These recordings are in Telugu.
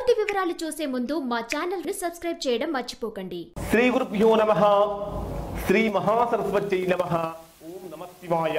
పూర్తి వివరాలు చూసే ముందు మా ఛానల్ ని సబ్స్క్రైబ్ చేయడం మర్చిపోకండి శ్రీ గురుభ్యో నమ శ్రీ మహాసరస్వత్యై నమ ఓం నమ శివాయ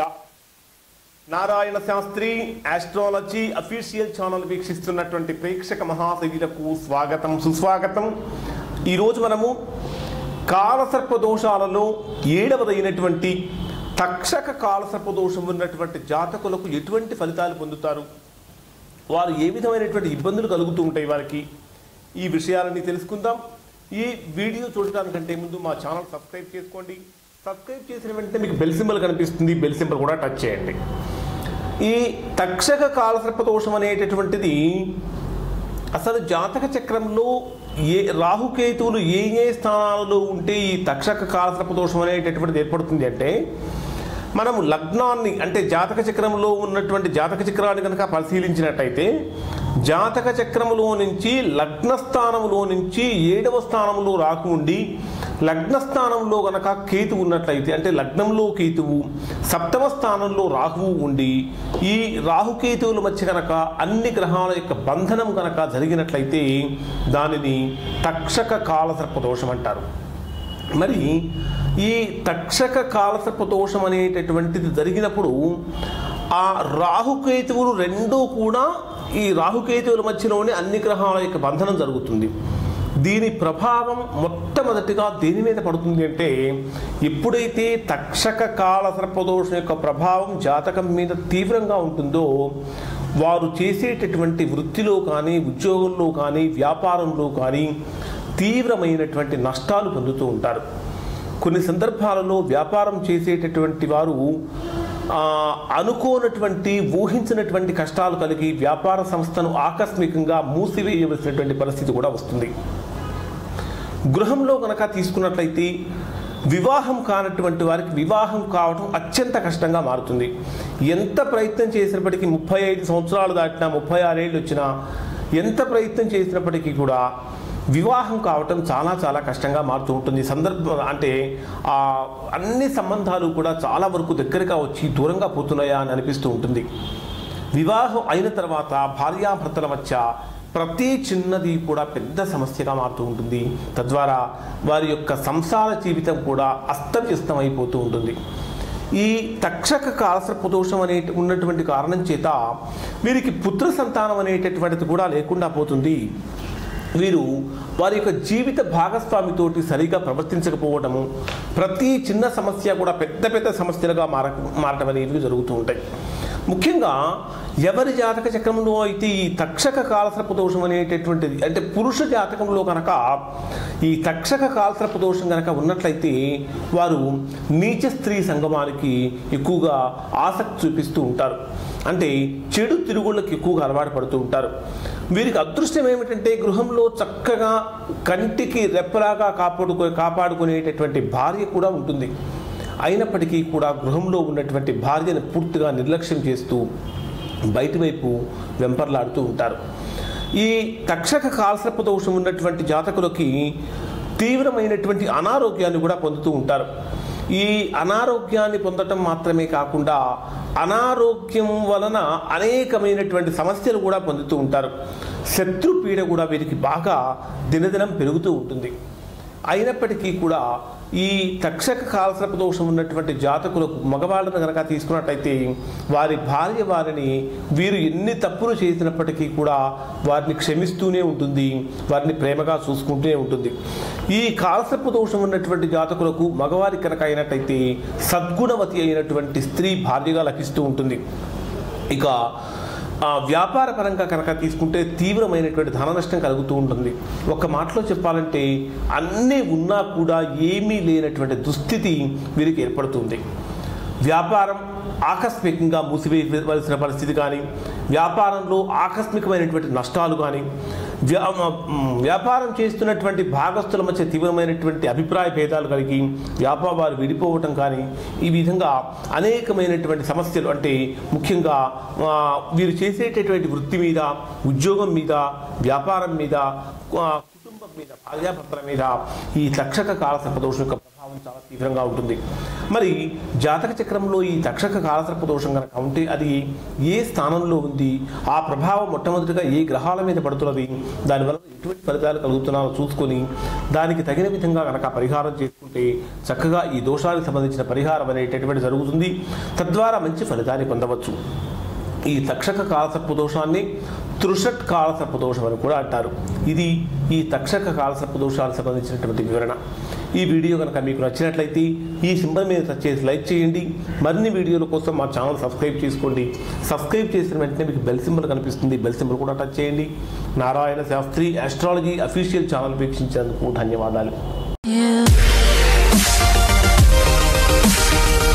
Narayana Shastri astrology official channel వీక్షిస్తున్నటువంటి ప్రేక్షక మహాశైలకు స్వాగతం సుస్వాగతం ఈరోజు మనము కాలసర్ప దోషాలలో ఏడవదైనటువంటి తక్షక కాలసర్ప దోషం ఉన్నటువంటి జాతకులకు ఎటువంటి ఫలితాలు పొందుతారు వారు ఏ విధమైనటువంటి ఇబ్బందులు కలుగుతూ ఉంటాయి వారికి ఈ విషయాలన్నీ తెలుసుకుందాం ఈ వీడియో చూడటానికంటే ముందు మా ఛానల్ సబ్స్క్రైబ్ చేసుకోండి సబ్స్క్రైబ్ చేసిన వెంటనే మీకు బెల్ సింబల్ కనిపిస్తుంది బెల్ సింబల్ కూడా టచ్ చేయండి ఈ తక్షక కాలసర్ప దోషం అనేటటువంటిది అసలు జాతక చక్రంలో ఏ రాహుకేతువులు ఏ ఏ స్థానాలలో ఉంటే ఈ తక్షక కాలసర్ప దోషం అనేటటువంటిది ఏర్పడుతుంది అంటే మనము లగ్నాన్ని అంటే జాతక చక్రంలో ఉన్నటువంటి జాతక చక్రాన్ని కనుక పరిశీలించినట్టయితే జాతక చక్రములో నుంచి లగ్న స్థానంలో నుంచి ఏడవ స్థానంలో రాకు ఉండి లగ్న స్థానంలో గనక కేతు ఉన్నట్లయితే అంటే లగ్నంలో కేతువు సప్తమ స్థానంలో రాహువు ఉండి ఈ రాహుకేతువుల మధ్య కనుక అన్ని గ్రహాల యొక్క బంధనం కనుక జరిగినట్లయితే దానిని తక్షక కాలసర్ప దోషం అంటారు మరి ఈ తక్షక కాలసర్ప దోషం అనేటటువంటిది జరిగినప్పుడు ఆ రాహుకేతువులు రెండూ కూడా ఈ రాహుకేతువుల మధ్యలోనే అన్ని గ్రహాల యొక్క బంధనం జరుగుతుంది దీని ప్రభావం మొట్టమొదటిగా దేని మీద పడుతుంది అంటే ఎప్పుడైతే తక్షక కాల సర్పదోషం యొక్క ప్రభావం జాతకం మీద తీవ్రంగా ఉంటుందో వారు చేసేటటువంటి వృత్తిలో కానీ ఉద్యోగంలో కానీ వ్యాపారంలో కానీ తీవ్రమైనటువంటి నష్టాలు పొందుతూ ఉంటారు కొన్ని సందర్భాలలో వ్యాపారం చేసేటటువంటి వారు ఆ, అనుకోనటువంటి ఊహించినటువంటి కష్టాలు కలిగి వ్యాపార సంస్థను ఆకస్మికంగా మూసివేయవలసినటువంటి పరిస్థితి కూడా వస్తుంది గృహంలో కనుక తీసుకున్నట్లయితే వివాహం కానటువంటి వారికి వివాహం కావటం అత్యంత కష్టంగా మారుతుంది ఎంత ప్రయత్నం చేసినప్పటికీ ముప్పై ఐదు సంవత్సరాలు దాటినా ముప్పై ఆరేళ్ళు వచ్చినా ఎంత ప్రయత్నం చేసినప్పటికీ కూడా వివాహం కావటం చాలా చాలా కష్టంగా మారుతూ ఉంటుంది సందర్భం అంటే ఆ అన్ని సంబంధాలు కూడా చాలా వరకు దగ్గరగా వచ్చి దూరంగా పోతున్నాయా అని అనిపిస్తూ ఉంటుంది వివాహం అయిన తర్వాత భార్యాభర్తల మధ్య ప్రతి చిన్నది కూడా పెద్ద సమస్యగా మారుతూ ఉంటుంది తద్వారా వారి యొక్క సంసార జీవితం కూడా అస్తవ్యస్తం అయిపోతూ ఉంటుంది ఈ తక్షక కాలసర్ప దోషం అనే ఉన్నటువంటి కారణం చేత వీరికి పుత్ర సంతానం అనేటటువంటిది కూడా లేకుండా పోతుంది వీరు వారి యొక్క జీవిత భాగస్వామితోటి సరిగా ప్రవర్తించకపోవడము ప్రతి చిన్న సమస్య కూడా పెద్ద పెద్ద సమస్యలుగా మార మారటం అనేవి జరుగుతూ ఉంటాయి ముఖ్యంగా ఎవరి జాతక చక్రంలో అయితే ఈ తక్షక కాలసర్ప దోషం అనేటటువంటిది అంటే పురుష జాతకంలో కనుక ఈ తక్షక కాలసర్ప దోషం కనుక ఉన్నట్లయితే వారు నీచ స్త్రీ సంగమానికి ఎక్కువగా ఆసక్తి చూపిస్తూ ఉంటారు అంటే చెడు తిరుగుళ్ళకి ఎక్కువగా అలవాటు పడుతూ ఉంటారు వీరికి అదృష్టం ఏమిటంటే గృహంలో చక్కగా కంటికి రెప్పలాగా కాపాడుకో కాపాడుకునేటటువంటి భార్య కూడా ఉంటుంది అయినప్పటికీ కూడా గృహంలో ఉన్నటువంటి భార్యను పూర్తిగా నిర్లక్ష్యం చేస్తూ బయటి వైపు వెంపర్లాడుతూ ఉంటారు ఈ తక్షక కాల్సర్ప దోషం ఉన్నటువంటి జాతకులకి తీవ్రమైనటువంటి అనారోగ్యాన్ని కూడా పొందుతూ ఉంటారు ఈ అనారోగ్యాన్ని పొందటం మాత్రమే కాకుండా అనారోగ్యం వలన అనేకమైనటువంటి సమస్యలు కూడా పొందుతూ ఉంటారు శత్రుపీడ కూడా వీరికి బాగా దినదినం పెరుగుతూ ఉంటుంది అయినప్పటికీ కూడా ఈ తక్షక కాలసర్ప దోషం ఉన్నటువంటి జాతకులకు మగవాళ్ళను కనుక తీసుకున్నట్టయితే వారి భార్య వారిని వీరు ఎన్ని తప్పులు చేసినప్పటికీ కూడా వారిని క్షమిస్తూనే ఉంటుంది వారిని ప్రేమగా చూసుకుంటూనే ఉంటుంది ఈ కాలసర్ప దోషం ఉన్నటువంటి జాతకులకు మగవారి కనుక అయినట్టయితే సద్గుణవతి అయినటువంటి స్త్రీ భార్యగా లభిస్తూ ఉంటుంది ఇక ఆ వ్యాపార పరంగా కనుక తీసుకుంటే తీవ్రమైనటువంటి ధన నష్టం కలుగుతూ ఉంటుంది ఒక మాటలో చెప్పాలంటే అన్నీ ఉన్నా కూడా ఏమీ లేనటువంటి దుస్థితి వీరికి ఏర్పడుతుంది వ్యాపారం ఆకస్మికంగా మూసివేయవలసిన పరిస్థితి కానీ వ్యాపారంలో ఆకస్మికమైనటువంటి నష్టాలు కానీ వ్యా మ్, వ్యాపారం చేస్తున్నటువంటి భాగస్తుల మధ్య తీవ్రమైనటువంటి అభిప్రాయ భేదాలు కలిగి వ్యాపారాలు విడిపోవటం కానీ ఈ విధంగా అనేకమైనటువంటి సమస్యలు అంటే ముఖ్యంగా ఆ, వీరు చేసేటటువంటి వృత్తి మీద ఉద్యోగం మీద వ్యాపారం మీద ఆ, కుటుంబం మీద భార్యాభర్తల మీద ఈ తక్షక కాల సంపదోషం యొక్క ప్రభావం ప్రభావం చాలా తీవ్రంగా ఉంటుంది మరి జాతక చక్రంలో ఈ తక్షక కాలసర్ప దోషం కనుక ఉంటే అది ఏ స్థానంలో ఉంది ఆ ప్రభావం మొట్టమొదటిగా ఏ గ్రహాల మీద పడుతున్నది దానివల్ల ఎటువంటి ఫలితాలు కలుగుతున్నారో చూసుకొని దానికి తగిన విధంగా కనుక పరిహారం చేసుకుంటే చక్కగా ఈ దోషానికి సంబంధించిన పరిహారం అనేటటువంటి జరుగుతుంది తద్వారా మంచి ఫలితాన్ని పొందవచ్చు ఈ తక్షక కాలసర్ప దోషాన్ని త్రుషట్ కాలసర్ప దోషం అని కూడా అంటారు ఇది ఈ తక్షక కాలసర్ప దోషాలకు సంబంధించినటువంటి వివరణ ఈ వీడియో కనుక మీకు నచ్చినట్లయితే ఈ సింబల్ మీద టచ్ చేసి లైక్ చేయండి మరిన్ని వీడియోల కోసం మా ఛానల్ సబ్స్క్రైబ్ చేసుకోండి సబ్స్క్రైబ్ చేసిన వెంటనే మీకు బెల్ సింబల్ కనిపిస్తుంది బెల్ సింబల్ కూడా టచ్ చేయండి Narayana Shastri astrology official channel వీక్షించేందుకు ధన్యవాదాలు Yeah.